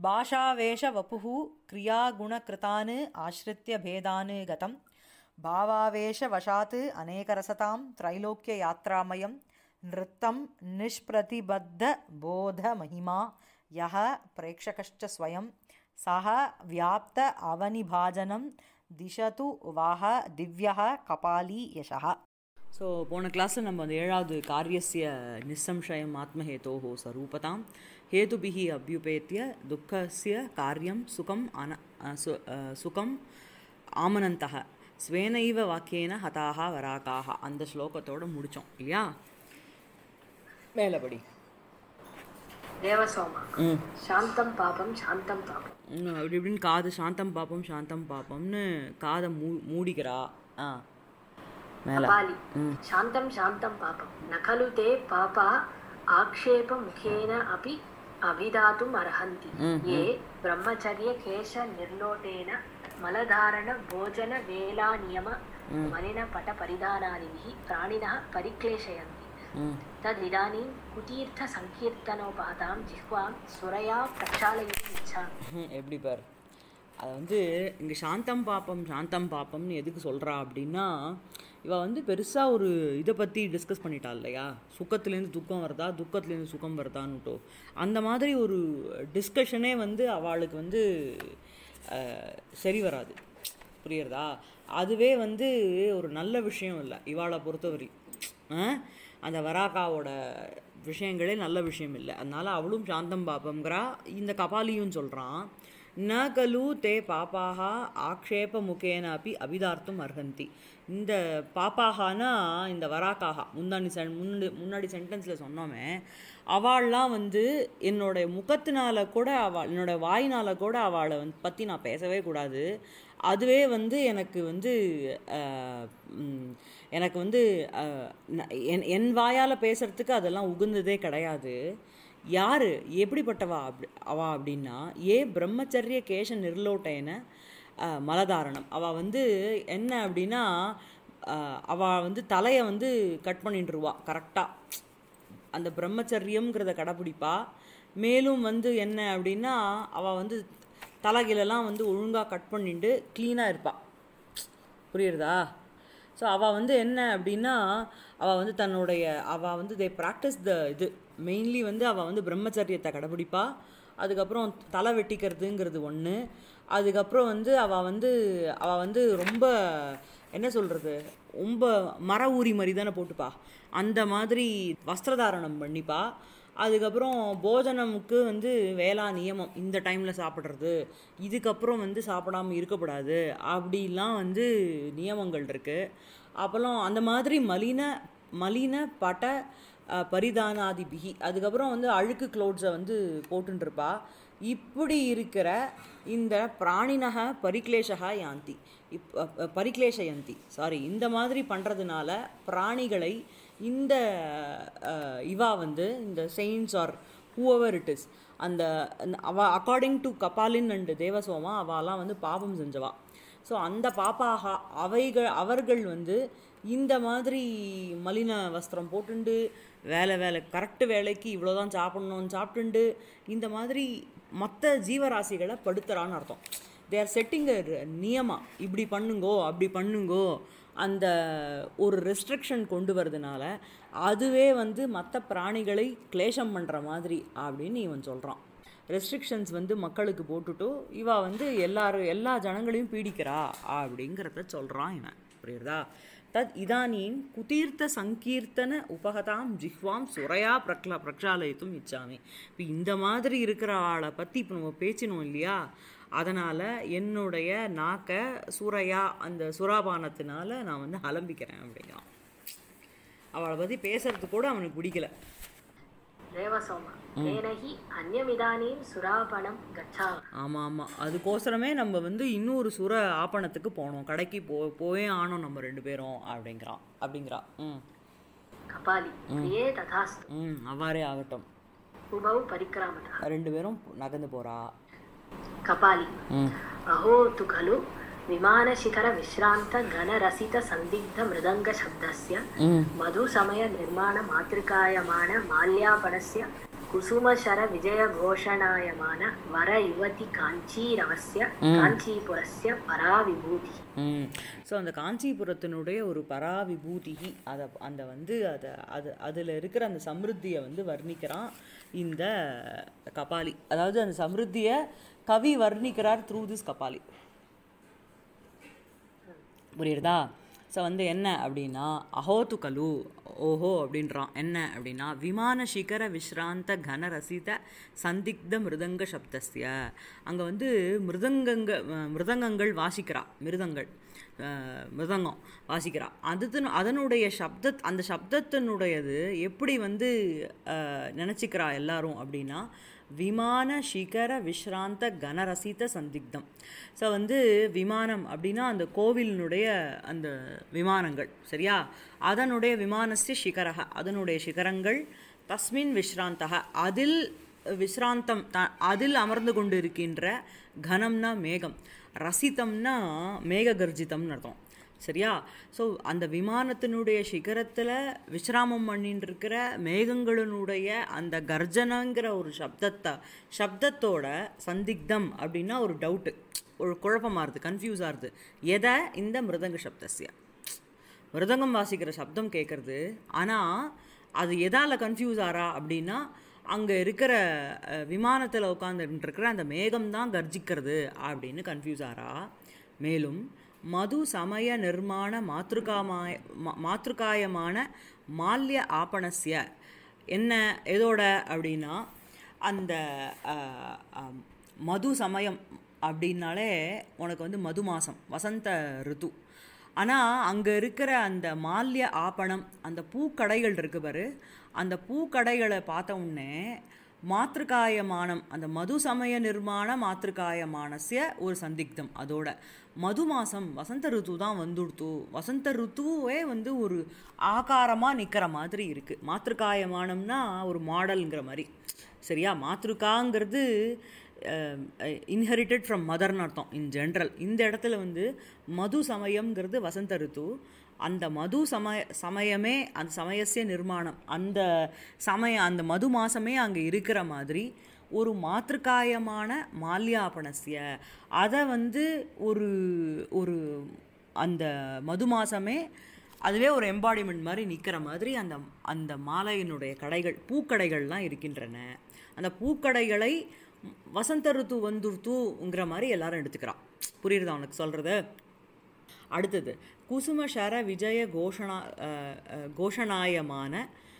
भाषावेशवपुः क्रियागुणकृतान् आश्रित्य भेदान् गतं भावावेशवशात् अनेकरसतां त्रैलोक्ययात्रामयं नृत्तं निष्प्रतिबद्धबोधमहिमा यः प्रेक्षकश्च स्वयं सः व्याप्त अवनिभाजनं दिशतु वाह दिव्यः कपाली यशः ஸோ போன கிளாஸில் நம்ம அந்த ஏழாவது காரியசிய நிசம்சயம் ஆத்மஹேதோஹோ ஸ்வரூபதாம் ஹேதுபிஹி அபியுபேத்திய துக்கஸ்ய காரியம் சுகம் அன அ, சு அ, சுகம் ஆமனந்தக ஸ்வேனைவ வாக்கியேன ஹதாக வராகாக அந்த ஸ்லோகத்தோட முடித்தோம் இல்லையா மேலபடி தேவசோமா ம் சாந்தம் பாபம் சாந்தம் பாபம் ம், அப்படி இப்படின்னு காது சாந்தம் பாப்பம் சாந்தம் பாப்பம்னு காதை மூ மூடிக்கிறா ஆ மேலே கபாலி சாந்தம் சாந்தம் பாபம் ந खलु ते पापा आक्षेपमुखेन अपि अभिधातुम् अर्हन्ति ये ब्रह्मचर्यकेशनिर्लोटेन मलधारणभोजनवेलानियम मलिनपटपरिधानादिभिः प्राणिनः परिक्लेशयन्ति ம் तदिदानीं कुतीर्थसङ्कीर्तनोपहतां जिह्वां सुरया प्रक्षालयितुम् इच्छामि ம், எப்படி பார் அது வந்து இங்கே சாந்தம் பாப்பம் சாந்தம் பாப்பம்னு எதுக்கு சொல்கிறா அப்படின்னா இவ வந்து பெருசாக ஒரு இதை பற்றி டிஸ்கஸ் பண்ணிட்டா இல்லையா சுக்கத்துலேருந்து துக்கம் வருதா துக்கத்துலேருந்து சுகம் வருதான்னுட்டோ அந்த மாதிரி ஒரு டிஸ்கஷனே வந்து அவளுக்கு வந்து அஹ், சரி வராது புரியுறதா அதுவே வந்து ஒரு நல்ல விஷயம் இல்லை இவாளை பொறுத்தவரை ஆ? அந்த வராகாவோட விஷயங்களே நல்ல விஷயம் இல்லை அதனால அவளும் சாந்தம் பாப்பம்ங்கிறா இந்த கபாலியும் சொல்கிறான் ந கலு தே பாப்பாக ஆக்ஷேப முகேன அப்பி அபிதார்த்தம் அர்ஹந்தி இந்த பாப்பாகானா இந்த வராக்காக முந்தாணி சென் முன்னாடி முன்னாடி சென்டென்ஸில் சொன்னோமே அவள்லாம் வந்து என்னோட முகத்தினால கூட அவள் என்னோட வாயினால் கூட அவளை வந்து பற்றி நான் பேசவே கூடாது அதுவே வந்து எனக்கு வந்து அஹ், ம், எனக்கு வந்து அஹ், ந- என் என் வாயால் பேசுகிறதுக்கு அதெல்லாம் உகுந்ததே கிடையாது யார் எப்படிப்பட்டவா அப்படி அவா அப்படின்னா ஏ பிரம்மச்சரிய கேஷ நிர்லோட்டேன அஹ், மலதாரணம் அவள் வந்து என்ன அப்படின்னா அஹ், அவ வந்து தலையை வந்து கட் பண்ணிட்டுருவா கரெக்டாக அந்த பிரம்மச்சரியம்ங்கிறத கடைப்பிடிப்பா மேலும் வந்து என்ன அப்படின்னா அவள் வந்து தலைகீழெல்லாம் வந்து ஒழுங்காக கட் பண்ணிட்டு க்ளீனாக இருப்பாள் புரியுறதா ஸோ அவள் வந்து என்ன அப்படின்னா அவள் வந்து தன்னுடைய அவள் வந்து தே ப்ராக்டிஸ் த இது மெயின்லி வந்து அவள் வந்து பிரம்மச்சரியத்தை கடைப்பிடிப்பா அதுக்கப்புறம் தலை வெட்டிக்கிறதுங்கிறது ஒன்று அதுக்கப்புறம் வந்து அவள் வந்து அவள் வந்து ரொம்ப என்ன சொல்கிறது ரொம்ப மர ஊரி மாதிரி தானே போட்டுப்பா அந்த மாதிரி வஸ்திரதாரணம் பண்ணிப்பா அதுக்கப்புறம் போஜனமுக்கு வந்து வேளா நியமம் இந்த டைமில் சாப்பிட்றது இதுக்கப்புறம் வந்து சாப்பிடாம இருக்கக்கூடாது அப்படிலாம் வந்து நியமங்கள் இருக்குது அப்புறம் அந்த மாதிரி மலின மலின பட அஹ், பரிதானாதிபிகி அதுக்கப்புறம் வந்து அழுக்கு க்ளோத்ஸை வந்து போட்டுருப்பா இப்படி இருக்கிற இந்த பிராணினக பரிக்லேஷகா யாந்தி இப் அ- அ- பரிக்லேஷயந்தி சாரி இந்த மாதிரி பண்ணுறதுனால பிராணிகளை இந்த அஹ், இவா வந்து இந்த செயின்ஸ் ஆர் ஹூவர் இட் இஸ் அந்த அந்த- அவ அக்கார்டிங் டு கபாலின் அண்ட் தேவசோமா அவாலாம் வந்து பாவம் செஞ்சவா ஸோ அந்த பாப்பாக அவைகள் அவர்கள் வந்து இந்த மாதிரி மலின வஸ்திரம் போட்டுண்டு வேலை வேலை கரெக்டு வேலைக்கு இவ்வளோதான் சாப்பிட்ணுன்னு சாப்பிட்டுண்டு இந்த மாதிரி மற்ற ஜீவராசிகளை படுத்துறான்னு அர்த்தம் தே ஆர் செட்டிங் நியமா இப்படி பண்ணுங்கோ அப்படி பண்ணுங்கோ அந்த ஒரு ரெஸ்ட்ரிக்ஷன் கொண்டு வரதுனால அதுவே வந்து மற்ற பிராணிகளை கிளேஷம் பண்ணுற மாதிரி அப்படின்னு இவன் சொல்கிறான் ரெஸ்ட்ரிக்ஷன்ஸ் வந்து மக்களுக்கு போட்டுட்டு இவா வந்து எல்லாரும் எல்லா ஜனங்களையும் பீடிக்கிறா அப்படிங்கிறத சொல்கிறான் இவன் புரியுறதா தத் இதானீம் குதீர்த்த சங்கீர்த்தன உபகதாம் ஜிஹ்வாம் சுரையா பிரக்லா பிரக்ஷாலயித்தும் இச்சாமி இப்போ இந்த மாதிரி இருக்கிற ஆளை பற்றி இப்போ நம்ம பேச்சினோம் இல்லையா அதனால் என்னுடைய நாக்கை சுரையா அந்த சுராபானத்தினால நான் வந்து அலம்பிக்கிறேன் அப்படிங்கிறான் அவளை பற்றி பேசுறது கூட அவனுக்கு பிடிக்கல தேவசோமா तेन हि अन्यमिदानीं सुरापणं गच्छामः ஆமாம் ஆமாம் அதுக்கோசரமே நம்ம வந்து இன்னொரு சுர ஆப்பணத்துக்கு போனோம் கடைக்கு போ போயே ஆனோம் நம்ம ரெண்டு பேரும் அப்படிங்கிறான் அப்படிங்கிறா ம் कपाली प्रिये तथास्तु ம் அவ்வாறே ஆகட்டும் उभौ परिक्रामतः ரெண்டு பேரும் நகர்ந்து போகிறா कपाली ம் अहो तु खलु विमानशिखरविश्रान्तघनरसितसन्दिग्धमृदङ्गशब्दस्य ம் मधुसमयनिर्माणमातृकायमाण माल्यापणस्य कुसुमशर विजयघोषणायमान वर युवति काञ्चीरवस्य काञ्चीपुरस्य पराविभूतिः ம் ஸோ அந்த காஞ்சிபுரத்தினுடைய ஒரு பராவிபூதி அதை அந்த வந்து அதை அது அதில் இருக்கிற அந்த சமிருத்தியை வந்து வர்ணிக்கிறான் இந்த கபாலி அதாவது அந்த சமிருத்தியை கவி வர்ணிக்கிறார் த்ரூ திஸ் கபாலி புரியுறதா ஸோ வந்து என்ன அப்படின்னா அஹோத்து கலு ஓஹோ அப்படின்றான் என்ன அப்படின்னா விமான சிகர விஸ்ராந்த கன ரசித சந்திக்த மிருதங்க சப்தஸ்ய அங்கே வந்து மிருதங்கங்க அஹ், மிருதங்கங்கள் வாசிக்கிறா மிருதங்கள் அஹ், மிருதங்கம் வாசிக்கிறா அது அதனுடைய சப்த அந்த சப்தத்தினுடையது எப்படி வந்து அஹ், நினச்சிக்கிறா எல்லாரும் அப்படின்னா விமான சிகர விஸ்ராந்த கனரசித சந்திக்தம் ஸோ வந்து விமானம் அப்படின்னா அந்த கோவிலினுடைய அந்த விமானங்கள் சரியா அதனுடைய விமானஸ்ய சிகரக அதனுடைய சிகரங்கள் தஸ்மின் விஸ்ராந்தக அதில் விஸ்ராந்தம் த அதில் அமர்ந்து கொண்டு இருக்கின்ற கனம்னா மேகம் ரசிதம்னா மேக கர்ஜிதம்னு அர்த்தம் சரியா ஸோ அந்த விமானத்தினுடைய சிகரத்தில் விசிராமம் பண்ணிட்டு இருக்கிற மேகங்களினுடைய அந்த கர்ஜனங்கிற ஒரு சப்தத்தை சப்தத்தோட சந்திக்தம் அப்படின்னா ஒரு டவுட்டு ஒரு குழப்பமாக இருது கன்ஃபியூஸ் ஆகுது எதை இந்த மிருதங்க சப்தஸ்ய மிருதங்கம் வாசிக்கிற சப்தம் கேட்குறது ஆனால் அது எதால் கன்ஃபியூஸ் ஆறா அப்படின்னா அங்கே இருக்கிற விமானத்தில் உட்காந்துட்டு இருக்கிற அந்த மேகம் தான் கர்ஜிக்கிறது அப்படின்னு கன்ஃபியூஸ் ஆறா மேலும் மது சமய நிர்மாண மாத்ருகாமாய மா- மாத்ருகாயமான மால்ய ஆபணஸ்ய என்ன எதோட அப்படின்னா அந்த அஹ், அஹ், மது சமயம் அப்படின்னாலே உனக்கு வந்து மது மாதம் வசந்த ரித்து ஆனால் அங்கே இருக்கிற அந்த மால்ய ஆபணம் அந்த பூக்கடைகள் இருக்கு பாரு அந்த பூக்கடைகளை பார்த்த உடனே மாத்திருக்காயமானம் அந்த மது சமய நிர்மாண மாத்திருக்காயமானசிய ஒரு சந்திக்தம் அதோட மது மாதம் வசந்த ருத்து தான் வந்துடுத்து வசந்த ருத்துவே வந்து ஒரு ஆகாரமாக நிற்கிற மாதிரி இருக்குது மாத்திருக்காயமானம்னா ஒரு மாடல்ங்கிற மாதிரி சரியா மாத்ருகாங்கிறது இன்ஹெரிட்டட் ஃப்ரம் மதர்னு அர்த்தம் இன் ஜென்ரல் இந்த இடத்துல வந்து மது சமயம்ங்கிறது வசந்த ருத்து அந்த மது சமய சமயமே அந்த சமயசிய நிர்மாணம் அந்த சமய அந்த மது மாசமே அங்கே இருக்கிற மாதிரி ஒரு மாத்திருக்காயமான மால்யாபணசிய அதை வந்து ஒரு ஒரு அந்த மது மாசமே அதுவே ஒரு எம்பாடிமெண்ட் மாதிரி நிற்கிற மாதிரி அந்த அந்த மாலையினுடைய கடைகள் பூக்கடைகள்லாம் இருக்கின்றன அந்த பூக்கடைகளை வசந்த ருத்து வந்துருத்துங்கிற மாதிரி எல்லாரும் எடுத்துக்கிறான் புரியுறதா உனக்கு சொல்கிறது அடுத்தது குசும ஷர விஜய கோஷணா அஹ், அஹ், கோஷணாயமான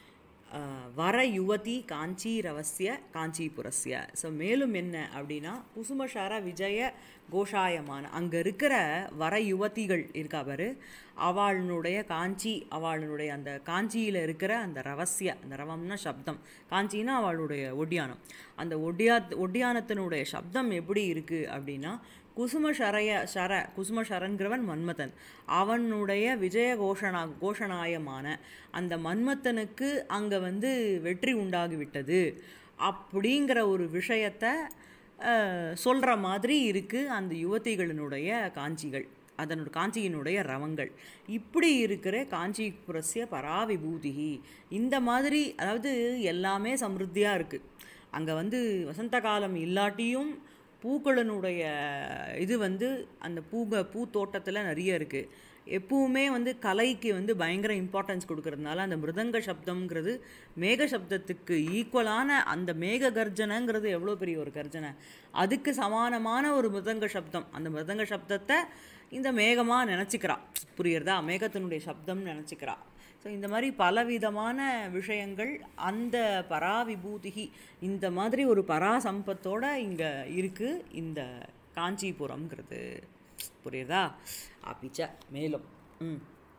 அஹ், வர யுவதி காஞ்சி ரவசிய காஞ்சிபுரஸ்ய ஸோ மேலும் என்ன அப்படின்னா குசும ஷர விஜய கோஷாயமான அங்கே இருக்கிற வர யுவதிகள் இருக்கா பாரு அவளுடைய காஞ்சி அவளுடைய அந்த காஞ்சியில் இருக்கிற அந்த ரவசிய அந்த ரவம்னா சப்தம் காஞ்சின்னா அவளுடைய ஒட்டியானம் அந்த ஒட்டியா ஒட்டியானத்தினுடைய சப்தம் எப்படி இருக்குது அப்படின்னா குசும ஷரய ஷர குசும ஷரன்கிறவன் மன்மதன் அவனுடைய விஜய கோஷணா கோஷணாயமான அந்த மன்மத்தனுக்கு அங்கே வந்து வெற்றி உண்டாகிவிட்டது அப்படிங்கிற ஒரு விஷயத்தை சொல்கிற மாதிரி இருக்குது அந்த யுவதிகளினுடைய காஞ்சிகள் அதனோட காஞ்சியினுடைய ரவங்கள் இப்படி இருக்கிற காஞ்சிபுரஸ்ய பராவிபூதிகி இந்த மாதிரி அதாவது எல்லாமே சமிருத்தியாக இருக்குது அங்கே வந்து வசந்த காலம் இல்லாட்டியும் பூக்களினுடைய இது வந்து அந்த பூக பூத்தோட்டத்தில் நிறைய இருக்குது எப்பவுமே வந்து கலைக்கு வந்து பயங்கர இம்பார்ட்டன்ஸ் கொடுக்கறதுனால அந்த மிருதங்க சப்தம்ங்கிறது மேக சப்தத்துக்கு ஈக்குவலான அந்த மேக கர்ஜனைங்கிறது எவ்வளோ பெரிய ஒரு கர்ஜனை அதுக்கு சமானமான ஒரு மிருதங்க சப்தம் அந்த மிருதங்க சப்தத்தை இந்த மேகமாக நினச்சிக்கிறா புரியுறதா மேகத்தினுடைய சப்தம்னு நினச்சிக்கிறா ஸோ இந்த மாதிரி பலவிதமான விஷயங்கள் அந்த பராவிபூதிகி இந்த மாதிரி ஒரு பராசம்பத்தோட இங்கே இருக்குது இந்த காஞ்சிபுரம்ங்கிறது புரியுதா அப்பிச்ச மேலும் ம்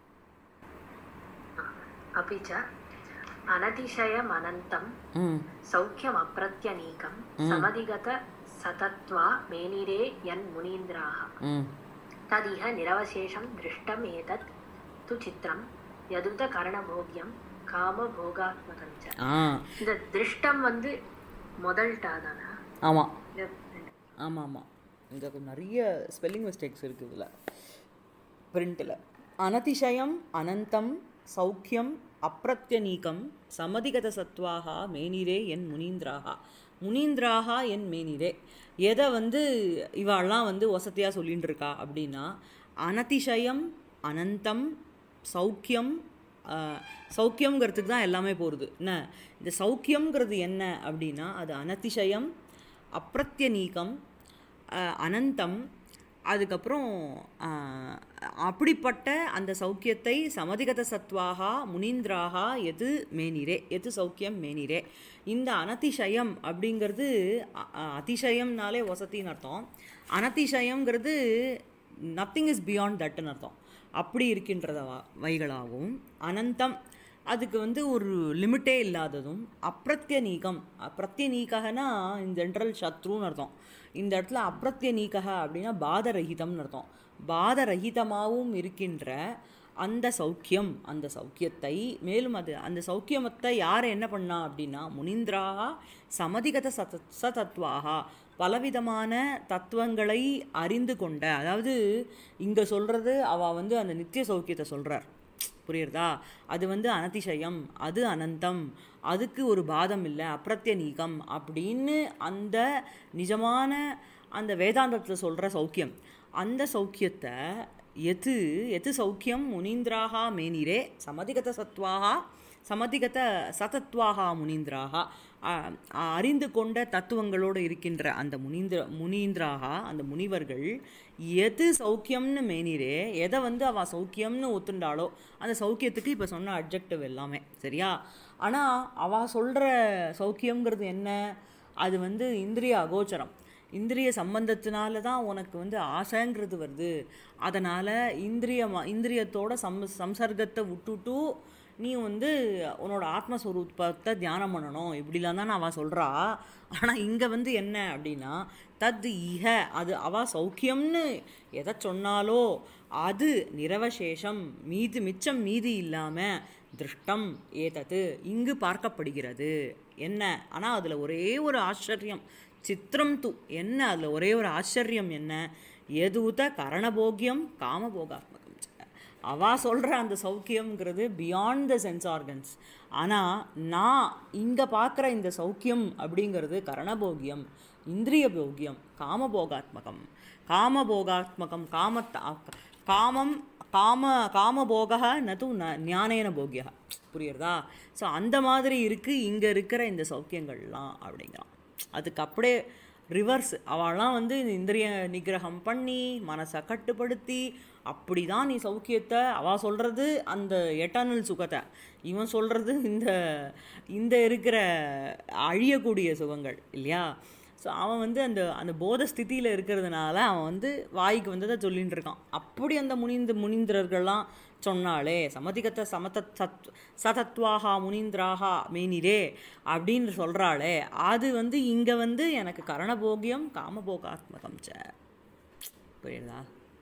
अपि च अनतिशयमनन्तं ம் सौख्यमप्रत्यनीकं समधिगत सतत्वा मेनिरे यन्मुनीन्द्राः ம் तदिह निरवशेषं दृष्टम् एतत् तु चित्रं यदुतकरणभोग्यं कामभोगात्मकं च ஆ இந்த திருஷ்டம் வந்து முதல் டா தானா ஆமாம் இது ரெண்டு. ஆமாம் ஆமாம் இங்கே கொஞ்சம் நிறைய ஸ்பெல்லிங் மிஸ்டேக்ஸ் இருக்குது இதில் பிரிண்டில் அனதிசயம் அனந்தம் சௌக்கியம் அப்பிரத்யநீகம் சமதிகத சத்வாகா மேனிரே என் முனீந்திராகா முனீந்திராகா என் மேனிரே எதை வந்து இவாள்லாம் வந்து வசதியாக சொல்லிட்டு இருக்கா அப்படின்னா அனதிசயம் அனந்தம் சௌக்கியம் ஆஹ், சௌக்கியம்ங்கிறதுக்கு தான் எல்லாமே போகிறது என்ன இந்த சௌக்கியம்ங்கிறது என்ன அப்படின்னா அது அனதிசயம் அப்பிரத்யநீகம் ஆஹ், அனந்தம் அதுக்கப்புறம் ஆஹ், அப்படிப்பட்ட அந்த சௌக்கியத்தை சமதிகத சத்வாகா முனீந்திராகா எது மேனிரே எது சௌக்கியம் மேனிரே இந்த அனதிசயம் அப்படிங்கிறது அ- அ- அதிசயம்னாலே வசத்தின்னு அர்த்தம் அனதிசயம்ங்கிறது நத்திங் இஸ் பியாண்ட் தட்னு அர்த்தம் அப்படி இருக்கின்றத வா- வைகளாகவும் அனந்தம் அதுக்கு வந்து ஒரு லிமிட்டே இல்லாததும் அப்பிரத்யநீகம் பிரத்யநீகனா இந்த ஜென்ரல் சத்ருன்னு அர்த்தம் இந்த இடத்துல அப்பிரத்யநீகக அப்படின்னா பாதரகிதம்னு அர்த்தம் பாதரகிதமாகவும் இருக்கின்ற அந்த சௌக்கியம் அந்த சௌக்கியத்தை மேலும் அது அந்த சௌக்கியமத்தை யார் என்ன பண்ணா அப்படின்னா முனீந்திராகா சமதிகத சத சதத்வாகா பலவிதமான தத்துவங்களை அறிந்து கொண்ட அதாவது இங்கே சொல்கிறது அவள் வந்து அந்த நித்திய சௌக்கியத்தை சொல்கிறார் புரியுறதா அது வந்து அனதிசயம் அது அனந்தம் அதுக்கு ஒரு பாதம் இல்லை அப்பிரத்யநீகம் அப்படின்னு அந்த நிஜமான அந்த வேதாந்தத்தில் சொல்கிற சௌக்கியம் அந்த சௌக்கியத்தை எது எது சௌக்கியம் முனீந்திராகா மேனிரே சமதிகத சத்வாகா சமதிகத சதத்வாகா முனீந்திராகா அ- அறிந்து கொண்ட தத்துவங்களோடு இருக்கின்ற அந்த முனீந்திர முனீந்திராகா அந்த முனிவர்கள் எது சௌக்கியம்னு மேனிரே எதை வந்து அவள் சௌக்கியம்னு ஒத்துண்டாளோ அந்த சௌக்கியத்துக்கு இப்போ சொன்ன அப்ஜெக்டிவ் எல்லாமே சரியா ஆனால் அவள் சொல்கிற சௌக்கியம்ங்கிறது என்ன அது வந்து இந்திரிய அகோச்சரம் இந்திரிய சம்பந்தத்தினால தான் உனக்கு வந்து ஆசைங்கிறது வருது அதனால் இந்திரிய இந்திரியத்தோட சம் சம்சர்க்கத்தை விட்டுட்டு நீ வந்து உன்னோட ஆத்மஸ்வரூபத்தை தியானம் பண்ணணும் இப்படிலாம் தான் அவள் சொல்கிறா ஆனால் இங்கே வந்து என்ன அப்படின்னா தத் இஹ அது அவள் சௌக்கியம்னு எதை சொன்னாலோ அது நிரவசேஷம் மீது மிச்சம் மீதி இல்லாமல் திருஷ்டம் ஏதது இங்கு பார்க்கப்படுகிறது என்ன ஆனால் அதில் ஒரே ஒரு ஆச்சரியம் சித்திரம் து என்ன அதில் ஒரே ஒரு ஆச்சரியம் என்ன எதுவுத கரணபோகியம் காமபோகாத்மகம் ச. அவா சொல்கிற அந்த சௌக்கியம்ங்கிறது பியாண்ட் த சென்ஸ் ஆர்கன்ஸ் ஆனால் நான் இங்கே பார்க்குற இந்த சௌக்கியம் அப்படிங்கிறது கரணபோகியம் இந்திரிய போகியம் காமபோகாத்மகம் காமபோகாத்மகம் காமத்த காமம் காம காமபோக நது ந ஞானேன போகியா புரியுறதா ஸோ அந்த மாதிரி இருக்குது இங்கே இருக்கிற இந்த சௌக்கியங்கள்லாம் அப்படிங்கிறான் அதுக்கு அப்படியே ரிவர்ஸ் அவள்லாம் வந்து இந்த இந்திரிய நிகிரகம் பண்ணி மனசை கட்டுப்படுத்தி அப்படி தான் நீ சௌக்கியத்தை அவள் சொல்கிறது அந்த எட்டர்னல் சுகத்தை இவன் சொல்கிறது இந்த இந்த இருக்கிற அழியக்கூடிய சுகங்கள் இல்லையா ஸோ அவன் வந்து அந்த அந்த போத ஸ்திதியில் இருக்கிறதுனால அவன் வந்து வாய்க்கு வந்ததை சொல்லிட்டு இருக்கான் அப்படி அந்த முனிந்த முனீந்திரர்கள்லாம் சொன்னாலே சமதிகத்த சமத சத் சதத்வாகா முனீந்திராகா மேனிரே அப்படின்னு சொல்கிறாளே அது வந்து இங்கே வந்து எனக்கு கரணபோகியம் காமபோகாத்மகம் ச புரியுதா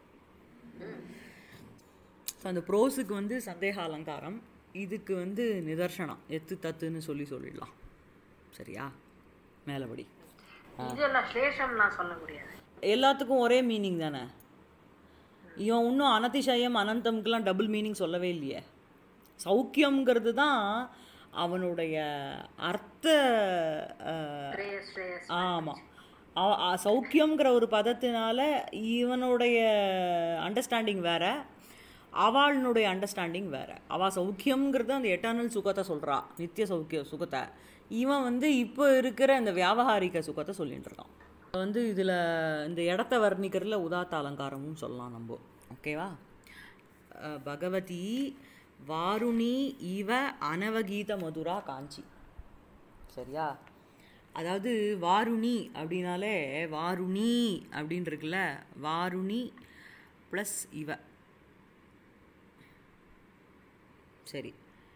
ஸோ அந்த ப்ரோஸுக்கு வந்து சந்தேக அலங்காரம் இதுக்கு வந்து நிதர்சனம் எத்து தத்துன்னு சொல்லி சொல்லிடலாம் சரியா மேலபடி இதெல்லாம் ஸ்லேஷம்லாம் சொல்ல முடியாது எல்லாத்துக்கும் ஒரே மீனிங் தானே இவன் இன்னும் அனதிசயம் அனந்தம்க்கெலாம் டபுள் மீனிங் சொல்லவே இல்லையே சௌக்கியம்ங்கிறது தான் அவனுடைய அர்த்த அஹ், ஸ்ரேயஸ் ஸ்ரேயஸ் ஆமாம் சௌக்கியம்ங்கிற ஒரு பதத்தினால இவனுடைய அண்டர்ஸ்டாண்டிங் வேற அவளுடைய அண்டர்ஸ்டாண்டிங் வேற அவள் சௌக்கியம்ங்கிறது அந்த எட்டர்னல் சுகத்தை சொல்கிறா நித்திய சௌக்கிய சுகத்தை இவன் வந்து இப்போ இருக்கிற இந்த வியாபகாரிக சுகத்தை சொல்லிட்டு இருக்கான் வந்து இதில் இந்த இடத்த வர்ணிக்கிறதுல உதாத்த அலங்காரமும் சொல்லலாம் நம்ம ஓகேவா அஹ் பகவதி வாருணி இவ அனவகீத மதுரா காஞ்சி சரியா அதாவது வாருணி அப்படின்னாலே வாருணி அப்படின்னு இருக்குல்ல வாருணி ப்ளஸ் இவ சரி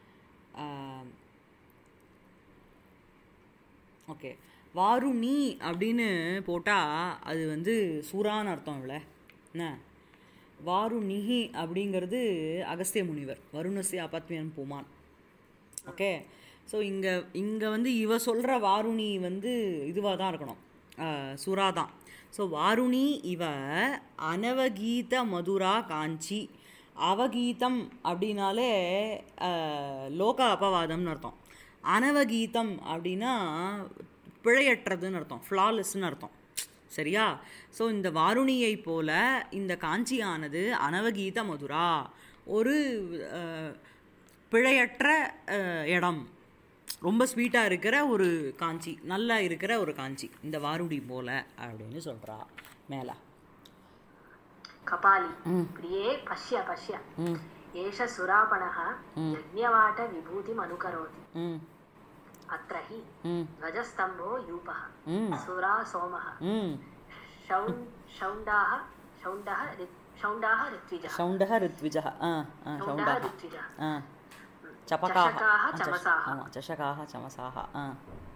ஓகே வாருணி அப்படின்னு போட்டால் அது வந்து சூரான்னு அர்த்தம் இல்லை என்ன வாருணிஹி அப்படிங்கிறது அகஸ்திய முனிவர் வருணசிய அபத்மியன் பூமான் ஓகே ஸோ இங்கே இங்கே வந்து இவ சொல்கிற வாருணி வந்து இதுவாக தான் இருக்கணும் சுறா தான் ஸோ வாருணி இவ அனவகீத மதுரா காஞ்சி அவகீதம் அப்படின்னாலே அஹ், லோக அபவாதம்னு அர்த்தம் அனவகீதம் அப்படின்னா பிழையற்றதுன்னு அர்த்தம் ஃப்ளாலெஸ்ன்னு அர்த்தம் சரியா ஸோ இந்த வாருணியை போல இந்த காஞ்சியானது அனவகீத மதுரா ஒரு அஹ், பிழையற்ற அஹ், இடம் ரொம்ப ஸ்வீட்டாக இருக்கிற ஒரு காஞ்சி நல்லா இருக்கிற ஒரு காஞ்சி இந்த வாருடி போல அப்படின்னு சொல்கிறா மேலே कपाली प्रिये पश्य पश्य ம் एष सुरापणः यज्ञवाटविभूतिम् अनुकरोति ம் अत्र हि ம் ध्वजस्तम्भो यूपः ம் सुरा सोमः ம் शौण् शौण्डाः शौण्डः ऋ- शौण्डाः ऋत्विजः சவுண்டக ரித்விஜः ஆ ஆ शौण्डः சவுண்டக ऋत्विजः ஆ சபகாக चषकाः ஆ, சஷ- चमसाः ஆமாம் சஷகாக சமசாக ஆ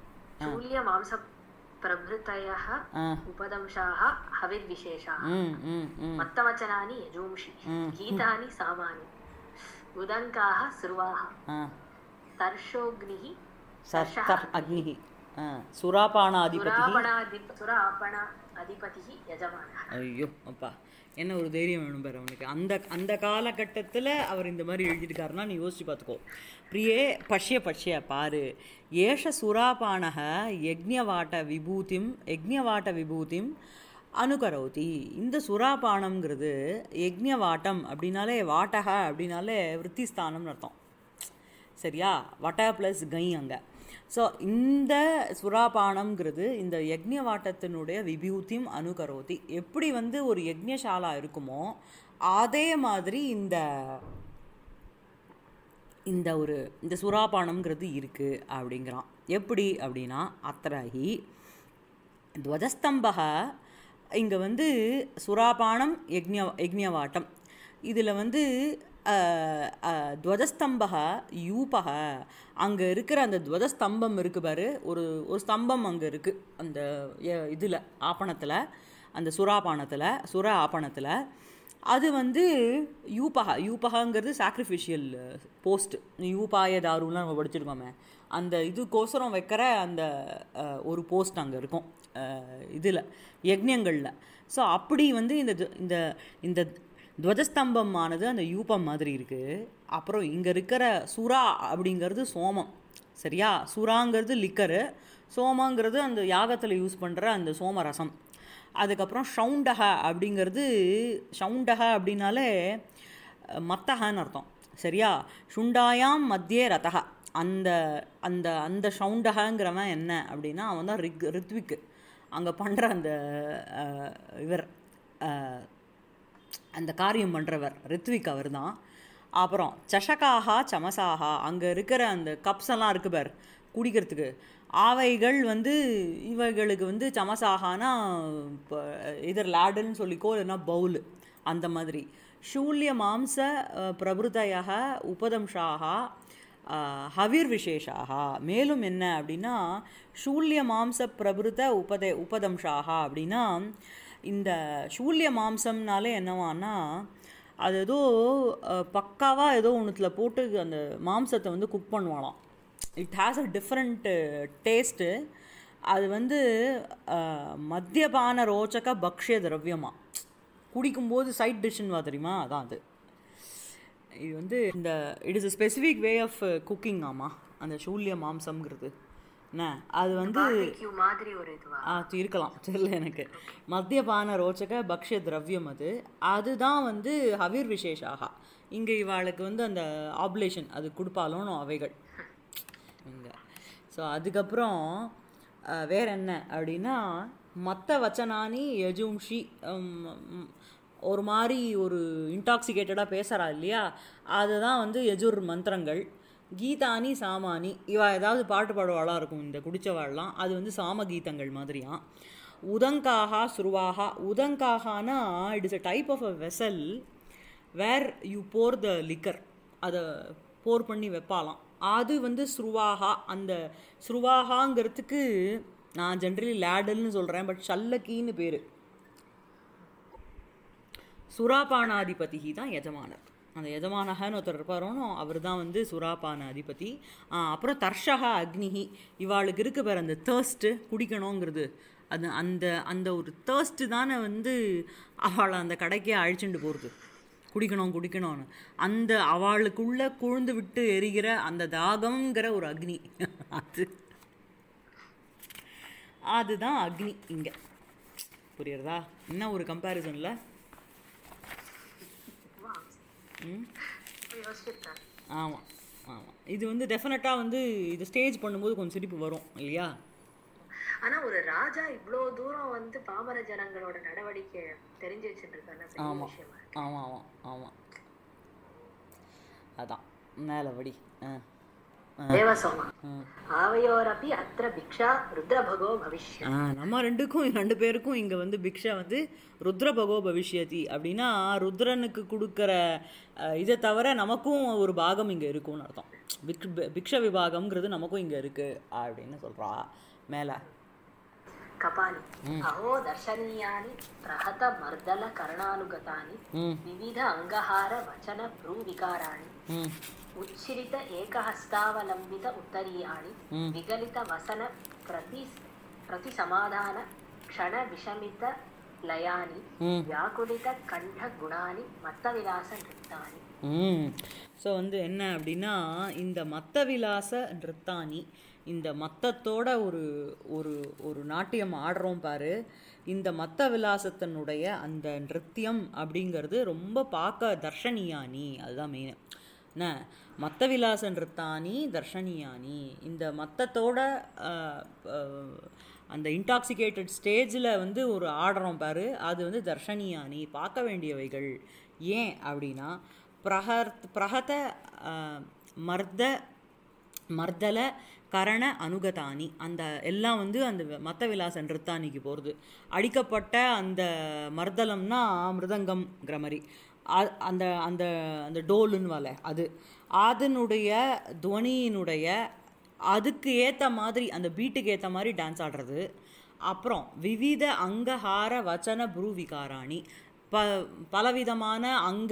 शूल्यमांसप्रभृतयः ஆ उपदंशाः हविर्विशेषाः ம் ம் ம் मत्तवचनानि यजूंषि Mm. गीतानि सामानि उदङ्काः सुर्वाः ஆ तर्षोऽग्निः சர்த்தர் அக்னிஹி ஆ சுராபானாதிபதி सुरापणाधिप सुरापण अधिपतिः यजमानः ஐயோ அப்பா என்ன ஒரு தைரியம் வேணும் பாரு அவனுக்கு அந்த அந்த காலகட்டத்தில் அவர் இந்த மாதிரி எழுதியிருக்காருன்னா நீ யோசிச்சு பார்த்துக்கோ பிரியே பஷ்ய பஷ்ய பாரு ஏஷ சுராபானக யக்ஞவாட்ட விபூதிம் யக்ஞவாட்ட விபூதிம் அனுகரோதி இந்த சுராபானம்ங்கிறது யக்ஞவாட்டம் அப்படின்னாலே வாட்டக அப்படின்னாலே விற்த்திஸ்தானம்னு அர்த்தம் சரியா வட்ட ப்ளஸ் கை அங்கே ஸோ இந்த சுறாபானம்ங்கிறது இந்த யக்ஞவாட்டத்தினுடைய விபூதியும் அனுகரோதி எப்படி வந்து ஒரு யக்ஞசாலா இருக்குமோ அதே மாதிரி இந்த இந்த ஒரு இந்த சுறாபானம்ங்கிறது இருக்குது அப்படிங்கிறான் எப்படி அப்படின்னா அத்தராகி துவஜஸ்தம்பக இங்கே வந்து சுறாபானம் யக்ஞ யக்ஞவாட்டம் இதில் வந்து அஹ், அஹ், துவஜஸ்தம்பக யூபக அங்கே இருக்கிற அந்த துவஜஸ்தம்பம் இருக்குது பாரு ஒரு ஒரு ஸ்தம்பம் அங்கே இருக்குது அந்த இதில் ஆப்பணத்தில் அந்த சுறாபானத்தில் சுர ஆப்பணத்தில் அது வந்து யூபகா யூபகாங்கிறது சாக்ரிஃபிஷியல் போஸ்ட் யூபாய தாருலாம் நம்ம படிச்சிருக்கோமே அந்த இதுக்கோசரம் வைக்கிற அந்த அஹ், ஒரு போஸ்ட் அங்கே இருக்கும் இதில் யக்ஞங்களில் ஸோ அப்படி வந்து இந்த து- இந்த இந்த துவஜஸ்தம்பமானது அந்த யூபம் மாதிரி இருக்குது அப்புறம் இங்கே இருக்கிற சுறா அப்படிங்கிறது சோமம் சரியா சுறாங்கிறது லிக்கரு சோமங்கிறது அந்த யாகத்தில் யூஸ் பண்ணுற அந்த சோமரசம் அதுக்கப்புறம் ஷவுண்டக அப்படிங்கிறது ஷவுண்டக அப்படின்னாலே அஹ், மத்தகன்னு அர்த்தம் சரியா ஷுண்டாயாம் மத்தியே ரதக அந்த அந்த அந்த ஷவுண்டகங்கிறவன் என்ன அப்படின்னா அவன் தான் ரிக் ரித்விக்கு அங்கே பண்ணுற அந்த அஹ், இவர் அஹ், அந்த காரியம் பண்ணுறவர் ரித்விக் அவர் தான் அப்புறம் சஷகாகா சமசாகா அங்கே இருக்கிற அந்த கப்ஸ் எல்லாம் இருக்கு பார் குடிக்கிறதுக்கு ஆவைகள் வந்து இவைகளுக்கு வந்து சமசாகானா இப்போ இதர் லேடுன்னு சொல்லிக்கோ இல்லைன்னா பவுல் அந்த மாதிரி ஷூல்ய மாம்ச அஹ், பிரபுதயः உபதம்ஷாக ஹவிர் விசேஷாக மேலும் என்ன அப்படின்னா ஷூல்ய மாம்ச பிரபுத உபதே உபதம்ஷாக அப்படின்னா இந்த ஷூல்ய மாம்சம்னாலே என்னவான்னா அது ஏதோ பக்காவாக ஏதோ ஒன்றுத்தில் போட்டு அந்த மாம்சத்தை வந்து குக் பண்ணுவாளாம் it has a different taste அது வந்து அஹ், மத்தியபான ரோச்சக பக்ஷ்ய திரவியமா குடிக்கும்போது சைட் டிஷ்ஷுன்னு தெரியுமா அதான் அது இது வந்து இந்த it is a specific way of cooking ஆமா அந்த சூல்ய மாம்சம்ங்கிறது என்ன அது வந்து பார்பிக்யூ மாதிரி ஒரு இதுவா ஆ இருக்கலாம் தெரியல எனக்கு மத்தியபான ரோச்சக பக்ஷ்ய திரவியம் அது அதுதான் வந்து ஹவிர் விசேஷாகா இங்கே இவாளுக்கு வந்து அந்த ஆப்லேஷன் அது கொடுப்பாலும் அவைகள் இங்கே ஸோ அதுக்கப்புறம் அஹ், வேற என்ன அப்படின்னா மற்ற வச்சனானி யஜும்ஷி உம், உம், ஒரு மாதிரி ஒரு இன்டாக்சிகேட்டடாக பேசுகிறா இல்லையா அதுதான் வந்து யஜுர் மந்திரங்கள் கீதானி சாமானி இவா ஏதாவது பாட்டு பாடுவாளா இருக்கும் இந்த குடிச்சவாள்லாம் அது வந்து சாம கீதங்கள் மாதிரியாம் உதங்காகா சுருவாகா உதங்காகானா it is a type of a vessel where you pour the liquor அதை போர் பண்ணி வைப்பாலாம் அது வந்து ஸ்ருவாகா அந்த ஸ்ருவாகாங்கிறதுக்கு நான் ஜென்ரலி லேடல்னு சொல்கிறேன் பட் சல்லக்கின்னு பேர் சுராபானாதிபதி தான் எஜமானர் அந்த எஜமானகன்னு ஒருத்தர் இருப்பாரோனோ அவர் தான் வந்து சுராபான அதிபதி ஆ, அப்புறம் தர்ஷகா அக்னிஹி இவாளுக்கு இருக்கு பாரு அந்த தேர்ஸ்ட்டு குடிக்கணுங்கிறது அது அந்த அந்த ஒரு தேர்ஸ்ட்டு தானே வந்து அவளை அந்த கடைக்கே அழிச்சுட்டு போகிறது குடிக்கணும் குடிக்கணும்னு அந்த அவளுக்குள்ள கொழுந்து விட்டு எரிகிற அந்த தாகம்ங்கிற ஒரு அக்னி அது அதுதான் அக்னி இங்கே புரியுறதா என்ன ஒரு கம்பேரிசனில் ம் யோசிச்சிருக்காரு ஆமாம் ஆமாம் இது வந்து டெஃபினட்டாக வந்து இது ஸ்டேஜ் பண்ணும்போது கொஞ்சம் சிரிப்பு வரும் இல்லையா ஆனா ஒரு ராஜா இவ்ளோ தூரம் வந்து பாமர ஜனங்களோட நடவடிக்கை தெரிஞ்சு வச்சுட்டு பெரிய ஆமாம் விஷயமா இருக்கு. ஆமாம் ஆமாம் ஆமாம் அதான் மேலே படி ஆ தேவசோமா ஆ. ஆவையோரப்பி அத்திர பிக்ஷா ருத்ரபகோ பவிஷ்ய ஆ, நம்ம ரெண்டுக்கும் ரெண்டு பேருக்கும் இங்கே வந்து பிக்ஷா வந்து ருத்ரபகோ பவிஷ்யதி அப்படின்னா ருத்ரனுக்கு கொடுக்குற அஹ், இதை தவிர நமக்கும் ஒரு பாகம் இங்கே இருக்கும்னு அர்த்தம் பிக் பிக்ஷ விபாகம்ங்கிறது நமக்கும் இங்கே இருக்குது அப்படின்னு சொல்கிறா மேலே కపాలి అహో దర్శనీయాని ప్రహత మర్దల కర్ణానుగతాని ம் వివిధ అంగహార వచన భ్రూ వికారాణి ம் ఉచ్ఛ్రిత ఏకహస్తావలంబిత ఉత్తరీయాణి ம். విగలిత వసన ప్రతి ప్రతి సమాధాన క్షణ విషమిత లయాని ம் వ్యాకులిత కంఠ గుణాని మత్త విలాస నృత్తాని ம் ஸோ வந்து என்ன அப்படின்னா இந்த மத்த விலாச நிறுத்தானி இந்த மத்தத்தோட ஒரு ஒரு ஒரு நாட்டியம் ஆடுறோம் பாரு இந்த மத்த விலாசத்தினுடைய அந்த நிருத்தியம் அப்படிங்கிறது ரொம்ப பார்க்க தர்ஷனியானி அதுதான் மெயின் என்ன மத்த விலாச நிறுத்தானி தர்ஷனியானி இந்த மத்தத்தோட அஹ், அஹ், அந்த இன்டாக்சிகேட்டட் ஸ்டேஜில் வந்து ஒரு ஆடுறோம் பாரு அது வந்து தர்ஷனியானி பார்க்க வேண்டியவைகள் ஏன் அப்படின்னா பிரஹர் பிரஹத அஹ், மர்த மர்தல கரண அனுகதானி அந்த எல்லாம் வந்து அந்த மத்த விலாச நிறுத்தானிக்கு போகிறது அடிக்கப்பட்ட அந்த மர்தலம்னா மிருதங்கம்ங்கிற மாதிரி அ- அந்த அந்த அந்த டோலுன்னு வால அது அதனுடைய துவனியினுடைய அதுக்கு ஏற்ற மாதிரி அந்த பீட்டுக்கு ஏற்ற மாதிரி டான்ஸ் ஆடுறது அப்புறம் விவித அங்கஹார வச்சன புரு விகாராணி ப பலவிதமான அங்க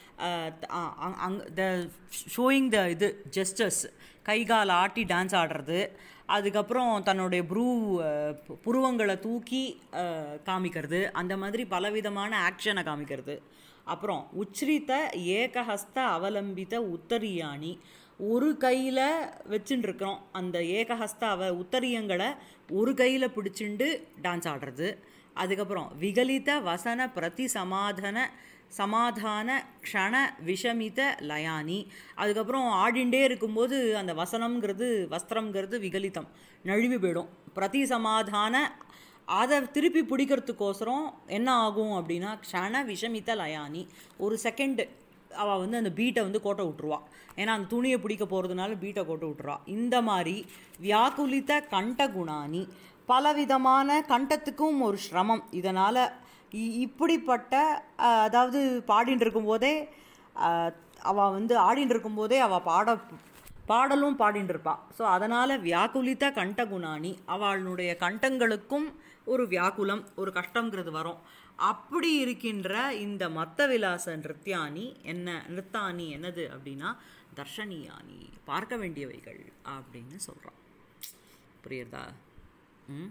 அங் த ஷோயிங் த இது ஜெஸ்டர்ஸ் கை கால் ஆட்டி டான்ஸ் ஆடுறது அதுக்கப்புறம் தன்னுடைய ப்ரூ புருவங்களை தூக்கி அஹ், காமிக்கிறது அந்த மாதிரி பலவிதமான ஆக்ஷனை காமிக்கிறது அப்புறம் உச்ரித்த ஏகஹஸ்த அவலம்பித உத்தரியாணி ஒரு கையில் வச்சுட்டு இருக்கிறோம் அந்த ஏகஹஸ்த அவ உத்தரியங்களை ஒரு கையில் பிடிச்சிண்டு டான்ஸ் ஆடுறது அதுக்கப்புறம் விகலித வசன பிரதி சமாதான சமாதான க்ஷண விஷமித லயானி அதுக்கப்புறம் ஆடிண்டே இருக்கும்போது அந்த வசனம்ங்கிறது வஸ்திரம்ங்கிறது விகலிதம் நழுவி போயிடும் பிரதி சமாதான அதை திருப்பி பிடிக்கிறதுக்கோசரம் என்ன ஆகும் அப்படின்னா க்ஷண விஷமித்த லயானி ஒரு செகண்டு அவள் வந்து அந்த பீட்டை வந்து கோட்டை விட்டுருவா ஏன்னா அந்த துணியை பிடிக்க போகிறதுனால பீட்டை கோட்டை விட்டுருவா இந்த மாதிரி வியாக்குலித்த கண்ட குணானி பலவிதமான கண்டத்துக்கும் ஒரு சிரமம் இதனால் இப்படிப்பட்ட அஹ், அதாவது பாடின்னு இருக்கும்போதே அஹ், அவ வந்து ஆடின்னு இருக்கும்போதே அவள் பாட பாடலும் பாடின்னு இருப்பா ஸோ அதனால் வியாக்குலித்த கண்ட குணானி அவளுடைய கண்டங்களுக்கும் ஒரு வியாக்குலம் ஒரு கஷ்டங்கிறது வரும் அப்படி இருக்கின்ற இந்த மத்த விலாச நிருத்தியானி என்ன நிறுத்தானி என்னது அப்படின்னா தர்ஷனியானி பார்க்க வேண்டியவைகள் அப்படின்னு சொல்கிறான் புரியுறதா ம்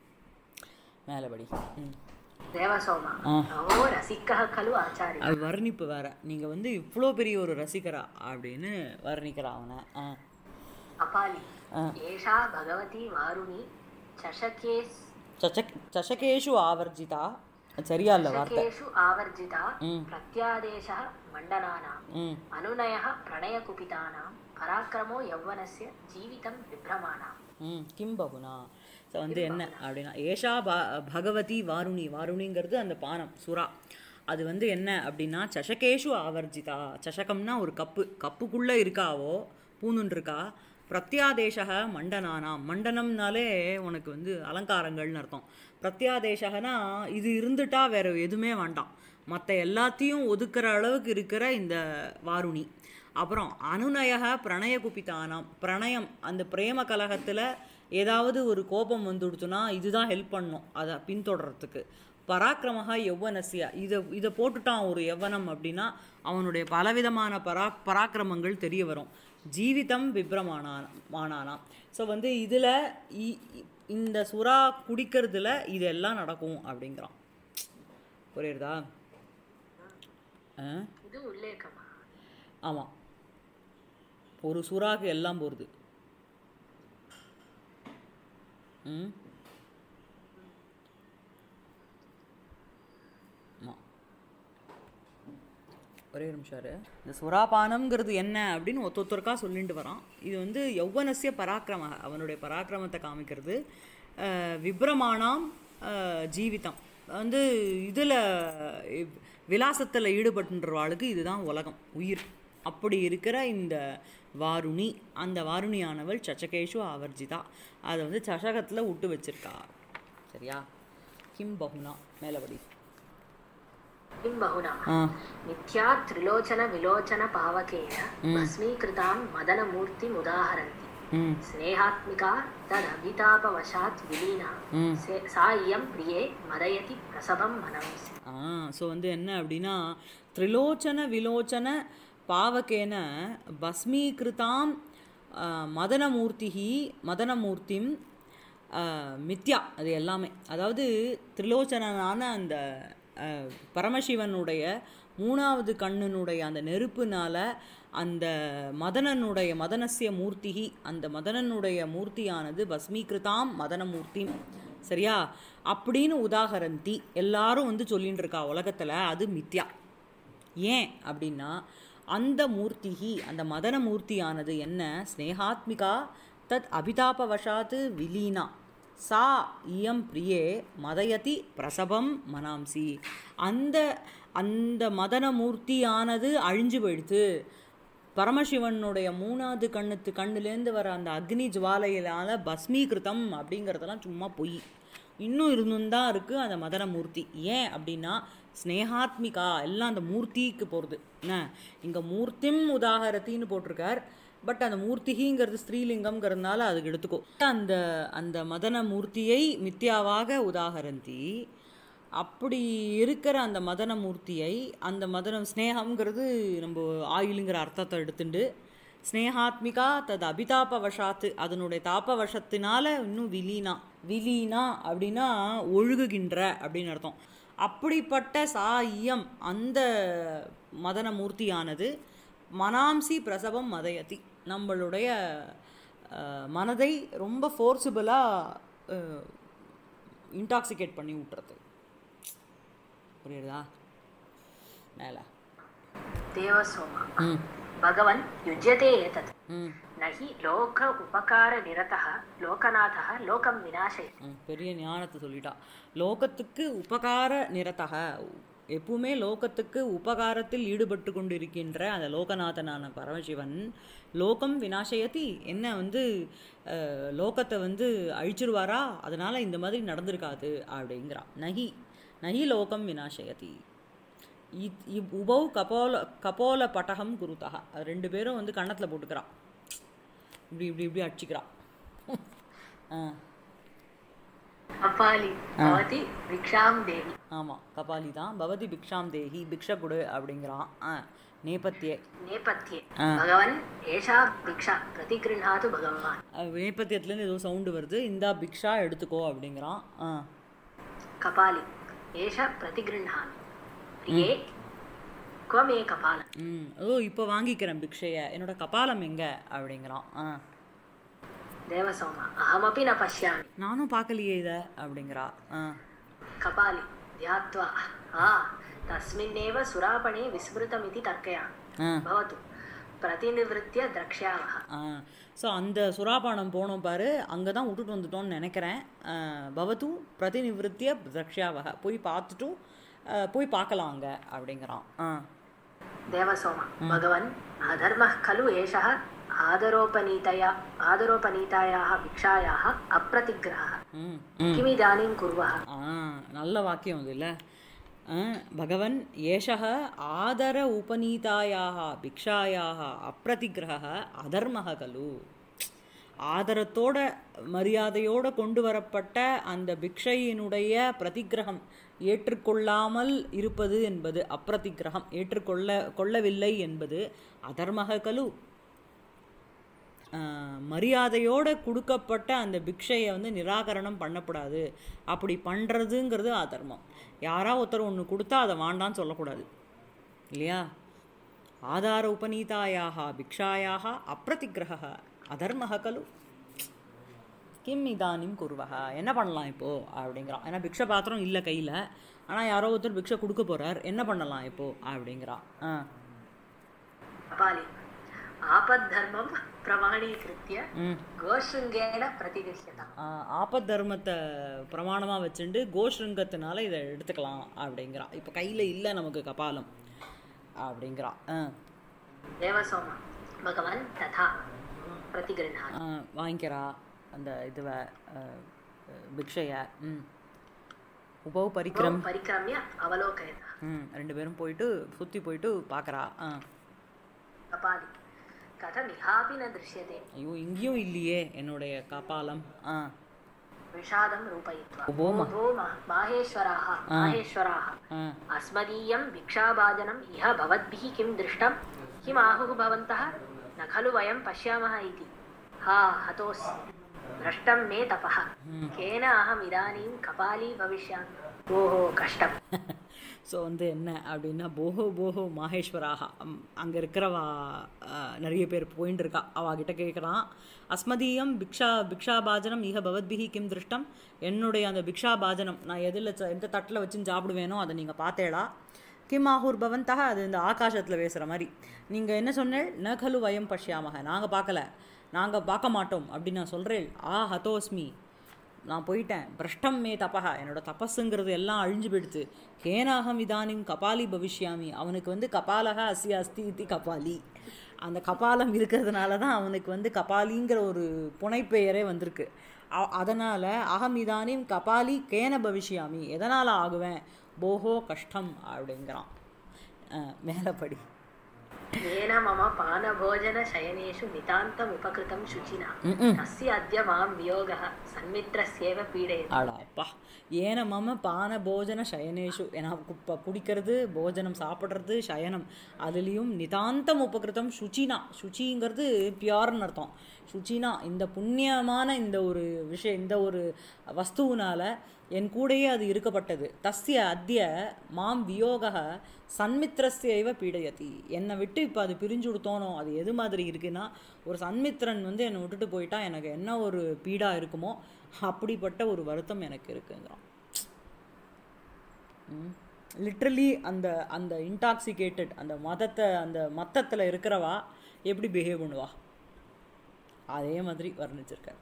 மேலபடி ம் தேவசோமா ஆ. அஹோ ரசிக்கः खलु ஆச்சாரிய அது வர்ணிப்பு வேற நீங்கள் வந்து இவ்வளோ பெரிய ஒரு ரசிகரா அப்படின்னு வர்ணிக்கிறா அவனை ஆ அபாலி ஆ. ஏஷா பகவதி வாருணி சஷகேஸ் சச்சக் சஷகேஷு ஆவர்ஜிதா அது சரியா இல்லை வார்த்தை சஷகேஷு ஆவர்ஜிதா ம். பிரத்யாதேசः மண்டனானாம் ம் अनुनयः प्रणयकुपितानां पराक्रमो यौवनस्य जीवितं बिभ्रमाणाम् ம் கிம் பகுனா ஸோ வந்து என்ன அப்படின்னா ஏஷா ப பகவதி வாருணி வாருணிங்கிறது அந்த பானம் சுறா அது வந்து என்ன அப்படின்னா சஷகேஷு ஆவர்ஜிதா சஷகம்னா ஒரு கப்பு கப்புக்குள்ளே இருக்காவோ பூந்துன்னு இருக்கா பிரத்யாதேசக மண்டனானாம் மண்டனம்னாலே உனக்கு வந்து அலங்காரங்கள்னு அர்த்தம் பிரத்யாதேசகனா இது இருந்துட்டா வேற எதுவுமே வேண்டாம் மற்ற எல்லாத்தையும் ஒதுக்குற அளவுக்கு இருக்கிற இந்த வாருணி அப்புறம் அனுநயக பிரணய குபிதானாம் பிரணயம் அந்த பிரேம கலகத்தில் ஏதாவது ஒரு கோபம் வந்துடுச்சுன்னா இதுதான் ஹெல்ப் பண்ணும் அதை பின்தொடர்றதுக்கு பராக்கிரமஹா யௌவனசிய இதை இதை போட்டுட்டான் ஒரு யௌவனம் அப்படின்னா அவனுடைய பலவிதமான பரா பராக்கிரமங்கள் தெரிய வரும் ஜீவிதம் விப்ரமானான மானானாம் ஸோ வந்து இதில் இந்த சுறா குடிக்கிறதுல இதெல்லாம் நடக்கும் அப்படிங்கிறான் புரியுறதா ஆ இது உல்லேகமா ஆமாம் ஒரு சுறாக்கு எல்லாம் போகிறது ம் ஆமா. ஒரே ஒரு நிமிஷம் இரு. இந்த சுறாபானம்ங்கிறது என்ன அப்படின்னு ஒத்த ஒருத்தருக்கா சொல்லிட்டு வரான் இது வந்து யௌவனசிய பராக்கிரம அவனுடைய பராக்கிரமத்தை காமிக்கிறது அஹ், விப்ரமானாம் அஹ், ஜீவிதம் வந்து இதில் விலாசத்தில் ஈடுபட்டுன்றவாளுக்கு இதுதான் உலகம் உயிர் அப்படி இருக்கிற இந்த வாருணி அந்த வாருணியானவள் சச்சகேஷு ஆவர்ஜிதா அதை வந்து சஷகத்தில் விட்டு வச்சிருக்கா சரியா கிம் பகுனா மேலபடி किं बहुना ஆ मिथ्या त्रिलोचन विलोचन पावकेन भस्मीकृतां मदनमूर्तिमुदाहरन्ति ம் स्नेहात्मिका तदभितापवशात् विलीना ம் से- सा इयं प्रिये मदयति प्रसभं मनंसि ஆ ஸோ வந்து என்ன அப்படின்னா திரிலோச்சன விலோச்சன பாவகேன பஸ்மீகிருதாம் ஆ, மதனமூர்த்திஹி மதனமூர்த்திம் ஆ, மித்யா அது எல்லாமே அதாவது திரிலோச்சனனான அந்த ஆ, பரமசிவனுடைய மூணாவது கண்ணனுடைய அந்த நெருப்புனால அந்த மதனனுடைய மதனசிய மூர்த்திகி அந்த மதனனுடைய மூர்த்தியானது பஸ்மீகிருதாம் மதனமூர்த்தி சரியா அப்படின்னு உதாகரந்தி எல்லாரும் வந்து சொல்லிட்டு இருக்கா உலகத்தில் அது மித்யா ஏன் அப்படின்னா அந்த மூர்த்திகி அந்த மதன மூர்த்தியானது என்ன ஸ்னேகாத்மிகா தத் அபிதாபவசாத்து விலீனா சா இயம் பிரியே மதயதி பிரசபம் மனாம்சி அந்த அந்த மதன மூர்த்தியானது அழிஞ்சு போயிடுத்து பரமசிவனுடைய மூணாவது கண்ணுத்து கண்ணுலேருந்து வர அந்த அக்னி ஜுவாலையிலால பஸ்மீகிருதம் அப்படிங்கிறதெல்லாம் சும்மா பொய் இன்னும் இருந்தும் தான் இருக்குது அந்த மதன மூர்த்தி ஏன் அப்படின்னா ஸ்னேகாத்மிகா எல்லாம் அந்த மூர்த்திக்கு போகிறது என்ன இங்கே மூர்த்திம் உதாகரத்தின்னு போட்டிருக்கார் பட் அந்த மூர்த்திகிங்கிறது ஸ்ரீலிங்கம்ங்கிறதுனால அதுக்கு எடுத்துக்கோ அந்த அந்த மதன மூர்த்தியை மித்யாவாக உதாகரந்தி அப்படி இருக்கிற அந்த மதன மூர்த்தியை அந்த மதனம் ஸ்னேகம்ங்கிறது நம்ம ஆயுளுங்கிற அர்த்தத்தை எடுத்துண்டு ஸ்னேகாத்மிகா தது அபிதாபவசாத்து அதனுடைய தாபவசத்தினால இன்னும் விலீனா விலீனா அப்படின்னா ஒழுகுகின்ற அப்படின்னு அர்த்தம் அப்படிப்பட்ட சாயம் அந்த மதன மூர்த்தியானது மனாம்சி பிரசவம் மதயதி நம்மளுடைய அஹ், மனதை ரொம்ப ஃபோர்ஸிபிளாக இன்டாக்சிகேட் பண்ணி விட்டுறது புரியுதா மேலே देवसोमा ம் भगवन् युज्यते एतत् ம் न हि लोक उपकारनिरतः लोकनाथः लोकं विनाशयति ம், பெரிய ஞானத்தை சொல்லிட்டா லோகத்துக்கு உபகார நிரதக எப்பவுமே லோகத்துக்கு உபகாரத்தில் ஈடுபட்டு கொண்டிருக்கின்ற அந்த லோகநாதனான பரமசிவன் லோகம் வினாசயதி என்ன வந்து அஹ், லோகத்தை வந்து அழிச்சிருவாரா அதனால இந்த மாதிரி நடந்திருக்காது அப்படிங்கிறான் நகி நகி லோகம் வினாசயதி இத் இவ் உபௌ கபோல கபோல பட்டகம் குருதா அது ரெண்டு பேரும் வந்து கன்னத்தில் போட்டுக்கிறான் இப்படி இப்படி இப்படி அடிச்சுக்கிறான் ஆ कपालि भवति भिक्षां देहि ஆமாம் கபாலி தான் பவதி பிக்ஷாம் தேஹி பிக்ஷ கொடு அப்படிங்கிறான் ஆ நேபத்தியே नेपथ्ये ஆ. भगवन् एषा भिक्षा प्रतिगृह्णातु भगवान् அஹ் நேபத்தியத்துலேருந்து ஏதோ சவுண்டு வருது இந்தா பிக்ஷா எடுத்துக்கோ அப்படிங்கிறான் ஆ कपालि एष प्रतिगृह्णामि प्रिये क्व मे कपाल ம் ஓ இப்போ வாங்கிக்கிறேன் பிக்ஷையை என்னோட கபாலம் எங்க அப்படிங்கிறான் ஆ देवसोम अहमपि न पश्यामि நானும் பார்க்கலையே இதை அப்படிங்கிறா ஆ कपालि ध्यात्वा आ तस्मिन्नेव सुरापणे विस्मृतमिति तर्कयामि ஆ भवतु प्रतिनिवृत्य द्रक्ष्यावः ஆ ஸோ அந்த சுறாபானம் போனோம் பாரு அங்கே தான் விட்டுட்டு வந்துட்டோம்னு நினைக்கிறேன் ஆ, பவத்து பிரதிநிவத்திய திரக்ஷாவக போய் பார்த்துட்டும் ஆ, போய் பார்க்கலாம் அங்கே அப்படிங்கிறான் ஆ देवसोम भगवन् अधर्मः खलु एषः आदरोपनीतया आदरोपनीतायाः भिक्षायाः अप्रतिग्रहः ம் ம் किमिदानीं कुर्वः ஆ நல்ல வாக்கியம் அது இல்லை பகவன் ஏஷக ஆதர உபநீதாயாக பிக்ஷாயாக அப்பிரதிகிரக அதர்மக கலு ஆதரத்தோட மரியாதையோட கொண்டு வரப்பட்ட அந்த பிக்ஷையினுடைய பிரதிகிரகம் ஏற்றுக்கொள்ளாமல் இருப்பது என்பது அப்பிரதிகிரகம் ஏற்றுக்கொள்ள கொள்ளவில்லை என்பது அதர்மக கலு ஆஹ், மரியாதையோட கொடுக்கப்பட்ட அந்த பிக்ஷையை வந்து நிராகரணம் பண்ணக்கூடாது அப்படி பண்ணுறதுங்கிறது அதர்மம் யாரா ஒருத்தர் ஒன்று கொடுத்தா அதை வாண்டான்னு சொல்லக்கூடாது இல்லையா ஆதார உபநீதாயாக பிக்ஷாயாக அப்பிரதிகிரக அதர்மக கலு கிம் இதானிம் குருவக என்ன பண்ணலாம் இப்போ அப்படிங்கிறான் ஏன்னா பிக்ஷை பாத்திரம் இல்லை கையில் ஆனால் யாரோ ஒருத்தர் பிக்ஷை கொடுக்க போறார் என்ன பண்ணலாம் இப்போ அப்படிங்கிறான் ஆ कपालि आपद्धर्मं प्रमाणीकृत्य ம் गोशृङ्गेण प्रतिगृह्यताम् ஆ, ஆபத் தர்மத்தை பிரமாணமாக வச்சுண்டு கோஷ்ருங்கத்தினால இதை எடுத்துக்கலாம் அப்படிங்கிறான் இப்போ கையில் இல்லை நமக்கு கபாலம் அப்படிங்கிறான் ஆ देवसोम भगवान् तथा प्रतिगृह्णाति ஆ, வாங்கிக்கிறா அந்த இதுவை ஆ, பிக்ஷைய ம் உபவு பரிக்கிரம் परिक्रम्य अवलोकयतः ம் ரெண்டு பேரும் போயிட்டு சுற்றி போயிட்டு பார்க்குறா ஆ कपालि कथमिहापि न दृश्यते ஐயோ இங்கேயும் இல்லையே என்னுடைய கபாலம் ஆ विषादं रूपयित्वा उभो म- उभो मा- माहेश्वराः माहेश्वराः ஆ अस्मदीयं भिक्षाभाजनम् इह भवद्भिः किं दृष्टं किमाहुः भवन्तः न खलु वयं पश्यामः इति हा हतोऽस्मि भ्रष्टं मे तपः केन अहम् इदानीं कपाली भविष्यामि ओहो कष्टम् ஸோ வந்து என்ன அப்படின்னா போஹோ போஹோ மாஹேஸ்வராக அங்கே இருக்கிறவா ஆ, நிறைய பேர் போயின்னு இருக்கா அவகிட்ட கேட்குறான் அஸ்மதீயம் பிக்ஷா பிக்ஷாபாஜனம் இஹ பவத்பிஹி கிம் திருஷ்டம் என்னுடைய அந்த பிக்ஷாபாஜனம் நான் எதில் ச- எந்த தட்டில் வச்சு சாப்பிடுவேனோ அதை நீங்கள் பார்த்தேடா கிம் ஆகூர் பவந்தக அது இந்த ஆகாசத்தில் பேசுகிற மாதிரி நீங்கள் என்ன சொன்னேள் ந கலு வயம் பஷ்யாமக நாங்கள் பார்க்கல நாங்கள் பார்க்க மாட்டோம் அப்படின்னு நான் சொல்கிறேன் ஆ ஹதோஸ்மி நான் போயிட்டேன் பிரஷ்டம் மே தபஹா என்னோட தபஸுங்கிறது எல்லாம் அழிஞ்சு போயிடுத்து கேனாகம் இதானிம் கபாலி பவிஷ்யாமி அவனுக்கு வந்து கபாலக அஸ்தி அஸ்தி இத்தி கபாலி அந்த கபாலம் இருக்கிறதுனால தான் அவனுக்கு வந்து கபாலிங்கிற ஒரு புனைப்பெயரே வந்திருக்கு அ- அதனால அகம் இதானிம் கபாலி கேன பவிஷ்யாமி எதனால் ஆகுவேன் போஹோ கஷ்டம் அப்படிங்கிறான் அஹ் மேலே படி येन मम पानभोजनशयनेषु नितान्तमुपकृतं शुचिना तस्य अद्य मां वियोगः सन्मित्रस्येव पीडयति அடாப்பா ஏன மம பான போஜன சயனேஷு ஏன்னா இப்போ குடிக்கிறது போஜனம் சாப்பிட்றது சயனம் அதுலேயும் நிதாந்தம் உபகிருதம் சுச்சினா சுச்சிங்கிறது பியோர்னு அர்த்தம் சுச்சினா இந்த புண்ணியமான இந்த ஒரு விஷயம் இந்த ஒரு வஸ்துவினால என் கூடயே அது இருக்கப்பட்டது தஸ்ய அத்திய மாம் வியோக சன்மித்திரஸ்யைவ பீடயதி என்னை விட்டு இப்போ அது பிரிஞ்சு கொடுத்தோனோ அது எது மாதிரி இருக்குன்னா ஒரு சன்மித்திரன் வந்து என்னை விட்டுட்டு போயிட்டா எனக்கு என்ன ஒரு பீடா இருக்குமோ அப்படிப்பட்ட ஒரு வருத்தம் எனக்கு இருக்குங்கிறான் லிட்ரலி அந்த அந்த இன்டாக்சிகேட்டட் அந்த மதத்தை அந்த மத்தத்தில் இருக்கிறவா எப்படி பிஹேவ் பண்ணுவா அதே மாதிரி வர்ணிச்சிருக்கார்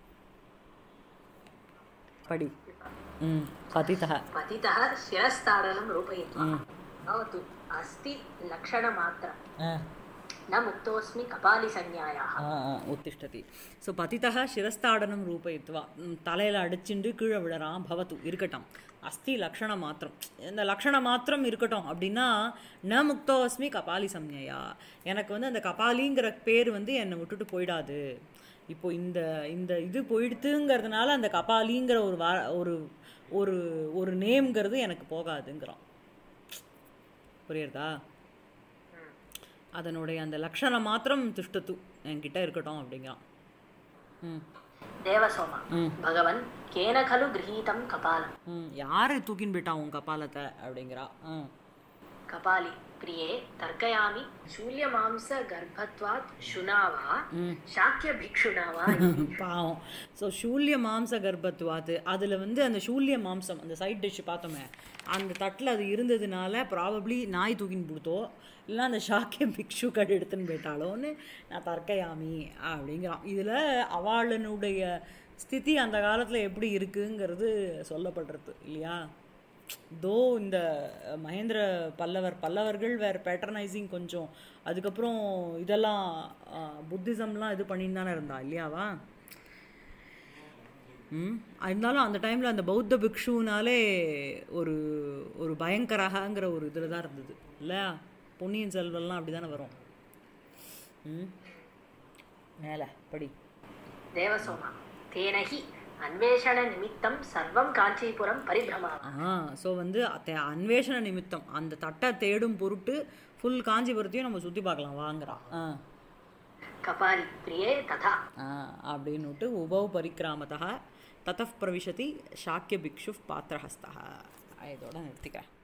படி ம் பதித்தக पतितः शिरस्ताडनं रूपयित्वा भवतु अस्ति लक्षणमात्रं ஆ न मुक्तोऽस्मि कपालिसंज्ञायाः ஆ, ஆ, உத்திஷ்டதி ஸோ பதித்தக சிரஸ்தாடனம் ரூபயித்வா ம், தலையில அடிச்சுண்டு கீழே விழறான் பவத்து இருக்கட்டும் அஸ்தி லக்ஷண மாத்திரம் இந்த லக்ஷண மாத்திரம் இருக்கட்டும் அப்படின்னா ந முக்தோ அஸ்மி கபாலி சம்ஞையா எனக்கு வந்து அந்த கபாலிங்கிற பேர் வந்து என்னை விட்டுட்டு போயிடாது இப்போ இந்த இந்த இது போயிடுத்துங்கிறதுனால அந்த கபாலிங்கிற ஒரு வா ஒரு ஒரு ஒரு நேம்ங்கிறது எனக்கு போகாதுங்கிறான் புரியுறதா அதனுடைய அந்த லக்ஷணம் மாத்திரம் திஷ்டத்து என்கிட்ட இருக்கட்டும் அப்படிங்கிறான் ம் देवसोम ம் भगवन् केन खलु गृहीतं कपालं ம் யார் தூக்கின்னு போயிட்டான் உன் கபாலத்தை அப்படிங்கிறா ம் कपालि प्रिये तर्कयामि शूल्यमांसगर्भत्वात् शुना वा शाक्यभिक्षुणा वा इति। பாவம் ஸோ சூல்ய மாம்ச கர்ப்பத்துவாத்து அதில் வந்து அந்த சூல்ய மாம்சம் அந்த சைட் டிஷ் பார்த்தோமே அந்த தட்டில் அது இருந்ததுனால ப்ராபப்ளி நாய் தூக்கின்னு கொடுத்தோ இல்லை அந்த ஷாக்கிய பிக்ஷுக்கள் எடுத்துன்னு போயிட்டாலோன்னு நான் தற்கையாமி அப்படிங்கிறான் இதில் அவளனுடைய ஸ்திதி அந்த காலத்தில் எப்படி இருக்குங்கிறது சொல்லப்படுறது இல்லையா தோ இந்த மகேந்திர பல்லவர் பல்லவர்கள் வேறு பேட்டர்னைசிங் கொஞ்சம் அதுக்கப்புறம் இதெல்லாம் புத்திசம்லாம் இது பண்ணின்னு தானே இருந்தா இல்லையாவா ம் இருந்தாலும் அந்த டைமில் அந்த பௌத்த பிக்ஷுனாலே ஒரு ஒரு பயங்கரகங்கிற ஒரு இதில் தான் இருந்தது இல்லையா பொன்னியின் செல்வெல்லாம் அப்படி தானே வரும் ம் மேலே படி देवसोम तेन हि अन्वेषणनिमित्तं सर्वं काञ्चीपुरं परिभ्रमामः ஆ ஸோ வந்து அத்த அன்வேஷண நிமித்தம் அந்த தட்டை தேடும் பொருட்டு ஃபுல் காஞ்சிபுரத்தையும் நம்ம சுற்றி பார்க்கலாம் வாங்குறான் ஆ कपालि प्रिये तथा ஆ அப்படின்னுட்டு உபௌ பரிக்கிராமத்தா தத்தப் பிரவிஷதி சாக்கிய பிக்ஷு பாத்திரஹஸ்தா இதோட நிறுத்திக்கிறேன்